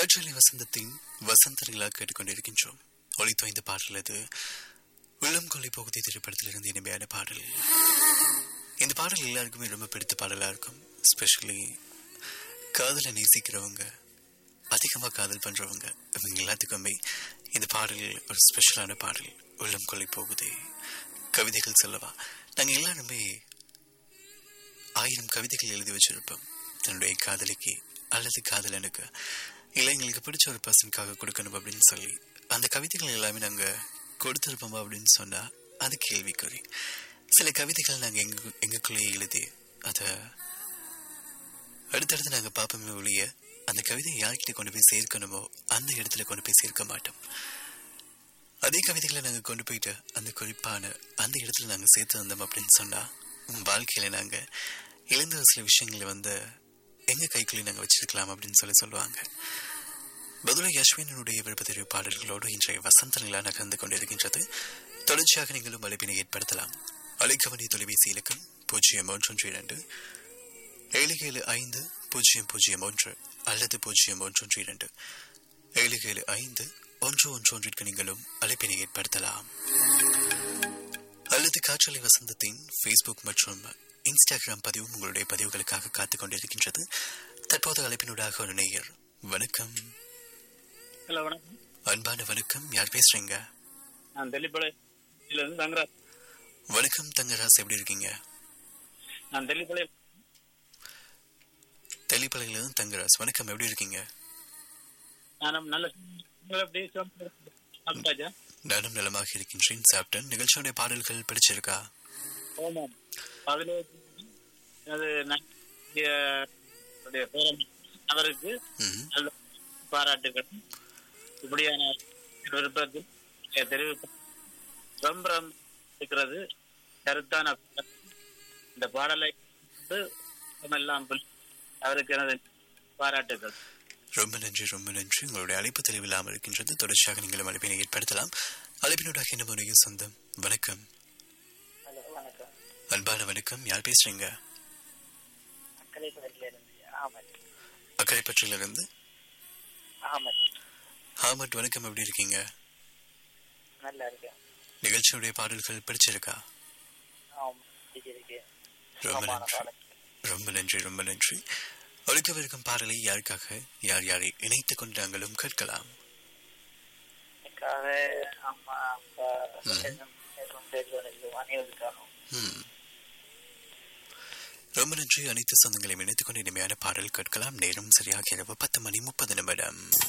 காற்றலை வசந்தத்தின் வசந்த நிலா கேட்டுக்கொண்டிருக்கின்றோம் ஒளித்தோ இந்த பாடல் அது உள்ளம் கொள்ளை போகுதி திரைப்படத்திலிருந்து இனிமையான பாடல் இந்த பாடல் எல்லாருக்குமே ரொம்ப பிடித்த பாடலா இருக்கும் ஸ்பெஷலி காதலை நேசிக்கிறவங்க அதிகமாக காதல் பண்றவங்க இவங்க எல்லாத்துக்குமே இந்த பாடல் ஒரு ஸ்பெஷலான பாடல் உள்ளம் கொள்ளை போகுதே கவிதைகள் சொல்லவா நாங்க எல்லாருமே ஆயிரம் கவிதைகள் எழுதி வச்சிருப்போம் தன்னுடைய காதலிக்கு அல்லது காதலனுக்கு இல்லை எங்களுக்கு பிடிச்ச ஒரு பர்சனுக்காக கொடுக்கணும் அப்படின்னு சொல்லி அந்த கவிதைகள் எல்லாமே நாங்க கொடுத்துருப்போமா அப்படின்னு சொன்னா அது கேள்விக்குறி சில கவிதைகள் நாங்க எங்க எங்களுக்குள்ளேயே எழுதி அதை அடுத்தடுத்து நாங்க பார்ப்போமே ஒழிய அந்த கவிதையை யார்கிட்ட கொண்டு போய் சேர்க்கணுமோ அந்த இடத்துல கொண்டு போய் சேர்க்க மாட்டோம் அதே கவிதைகளை நாங்க கொண்டு போயிட்டு அந்த குறிப்பான அந்த இடத்துல நாங்க சேர்த்து வந்தோம் அப்படின்னு சொன்னா உங்க வாழ்க்கையில நாங்க இழந்த சில விஷயங்களை வந்து எங்க கைக்குள்ளே நாங்க வச்சிருக்கலாம் அப்படின்னு சொல்லி சொல்லுவாங்க பதுலை அஸ்வினுடைய விருப்பத்தெரிவு பாடல்களோடு இன்றைய வசந்த நிலா நகர்ந்து கொண்டிருக்கின்றது தொடர்ச்சியாக நீங்களும் அழைப்பினை ஏற்படுத்தலாம் அழைக்கவனி தொலைபேசி இலக்கம் பூஜ்ஜியம் ஒன்றொன்று இரண்டு ஏழு ஏழு ஐந்து பூஜ்ஜியம் பூஜ்ஜியம் ஒன்று அல்லது பூஜ்ஜியம் ஒன்றொன்று இரண்டு ஏழு ஏழு ஐந்து ஒன்று ஒன்று ஒன்றிற்கு நீங்களும் அழைப்பினை ஏற்படுத்தலாம் அல்லது காற்றலை வசந்தத்தின் ஃபேஸ்புக் மற்றும் இன்ஸ்டாகிராம் பதிவும் உங்களுடைய பதிவுகளுக்காக காத்துக் கொண்டிருக்கின்றது தற்போது அழைப்பினூடாக ஒரு நேயர் வணக்கம் ஹலோ வணக்கம் அன்பான வணக்கம் யார் பேசுறீங்க நான் தெல்லிப்பாளையத்துல இருந்து தங்கராஜ் வணக்கம் தங்கராஸ் எப்படி இருக்கீங்க நான் தெல்லிப்பாளையம் தெளிப்பலையில இருந்து தங்கராஸ் வணக்கம் எப்படி இருக்கீங்க நான் நல்ல உங்களை அப்படியே சாப்பிட்டாச்சா நானும் நலமாக இருக்கின்றேன் சாப்பிட்டேன் நிகழ்ச்சியுடைய பாடல்கள் பிடிச்சிருக்கா ஆமாம் அதுல அது நான் என்னுடைய பேரன் அவருக்கு ம் நல்ல பாராட்டுகள் இப்படியான விருப்பத்தில் தெரிவிப்பு ரொம்ப ரொம்ப இருக்கிறது கருத்தான இந்த பாடலை வந்து எல்லாம் புல்- அவருக்கு எனது பாராட்டுகள் ரொம்ப நன்றி ரொம்ப நன்றி உங்களுடைய அழைப்பு தெளிவில்லாமல் இருக்கின்றது தொடர்ச்சியாக நீங்களும் அழைப்பினை ஏற்படுத்தலாம் அழைப்பினூடாக என்ன முறையும் சொந்தம் வணக்கம் ஹலோ வணக்கம் அன்பான வணக்கம் யார் பேசுறீங்க அக்கரைப்பட்டில இருந்து ஆமத் அக்கரைப்பற்றிலிருந்து ஆமத் ஹாமட் வணக்கம் எப்படி இருக்கீங்க நல்லா இருக்கேன் நிகழ்ச்சியுடைய பாடல்கள் பிடிச்சிருக்கா ஆமாம் இருக்கு ரொம்ப நன்றி ரொம்ப நன்றி ரொம்ப நன்றி ஒழிக்கவிருக்கும் பாடலை யாருக்காக யார் யாரை இணைத்துக் கொண்டு நாங்களும் கேட்கலாம் எனக்காக அம்மா அப்பா அனைவருக்காகவும் ம். ரொம்ப நன்றி அனைத்து சொந்தங்களையும் இணைத்துக் கொண்டு இனிமையான பாடல் கேட்கலாம் நேரம் சரியாக இரவு பத்து மணி முப்பது நிமிடம்